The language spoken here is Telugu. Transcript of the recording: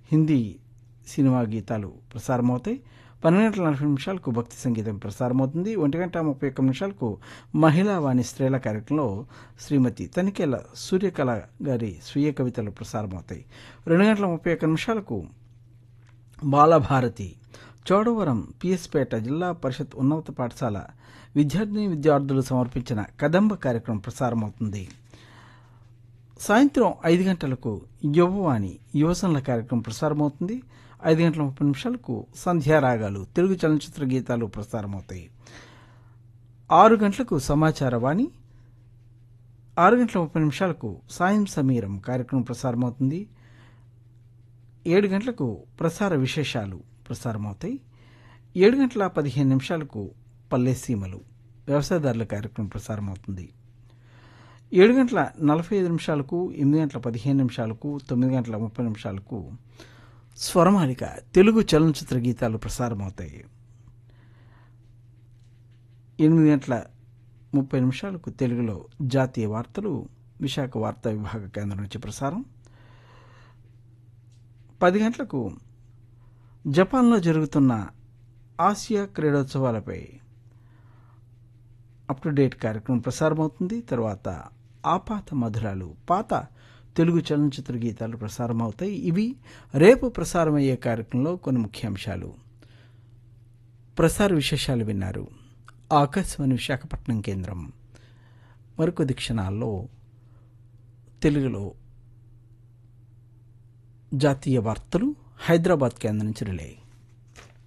హిందీ సినిమా గీతాలు ప్రసారమవుతాయి పన్నెండు గంటల నలభై నిమిషాలకు భక్తి సంగీతం ప్రసారమవుతుంది ఒంటి గంట ముప్పై ఒక్క నిమిషాలకు మహిళా వాణి స్త్రీల కార్యక్రమంలో శ్రీమతి తనికెల సూర్యకళ గారి స్వీయ కవితలు ప్రసారమవుతాయి రెండు గంటల ముప్పై ఒక్క నిమిషాలకు బాలభారతి చోడవరం పిఎస్పేట జిల్లా పరిషత్ ఉన్నత పాఠశాల విద్యార్థిని విద్యార్థులు సమర్పించిన కదంబ కార్యక్రమం ప్రసారమవుతుంది సాయంత్రం ఐదు గంటలకు యువవాణి యువసనల కార్యక్రమం ప్రసారమవుతుంది ఐదు గంటల ముప్పై నిమిషాలకు సంధ్యారాగాలు తెలుగు చలనచిత్ర గీతాలు ప్రసారమవుతాయి ఆరు గంటలకు సమాచార వాణి ఆరు గంటల ముప్పై నిమిషాలకు సాయం సమీరం కార్యక్రమం ప్రసారమవుతుంది ఏడు గంటలకు ప్రసార విశేషాలు ప్రసారమవుతాయి ఏడు గంటల పదిహేను నిమిషాలకు పల్లె సీమలు వ్యవసాయదారుల కార్యక్రమం ప్రసారమవుతుంది ఏడు గంటల నలభై ఐదు నిమిషాలకు ఎనిమిది గంటల పదిహేను నిమిషాలకు తొమ్మిది గంటల ముప్పై నిమిషాలకు స్వరమాలిక తెలుగు చలనచిత్ర గీతాలు ప్రసారమవుతాయి ఎనిమిది గంటల ముప్పై నిమిషాలకు తెలుగులో జాతీయ వార్తలు విశాఖ వార్తా విభాగ కేంద్రం నుంచి ప్రసారం పది గంటలకు జపాన్లో జరుగుతున్న ఆసియా క్రీడోత్సవాలపై అప్ టు డేట్ కార్యక్రమం ప్రసారమవుతుంది తర్వాత ఆపాత మధురాలు పాత తెలుగు చలనచిత్ర గీతాలు ప్రసారమవుతాయి ఇవి రేపు ప్రసారమయ్యే కార్యక్రమంలో కొన్ని ముఖ్యాంశాలు ప్రసార విశేషాలు విన్నారు ఆకాశవాణి విశాఖపట్నం కేంద్రం మరికొద్ది క్షణాల్లో తెలుగులో జాతీయ వార్తలు హైదరాబాద్ కేంద్రం నుంచి రిలే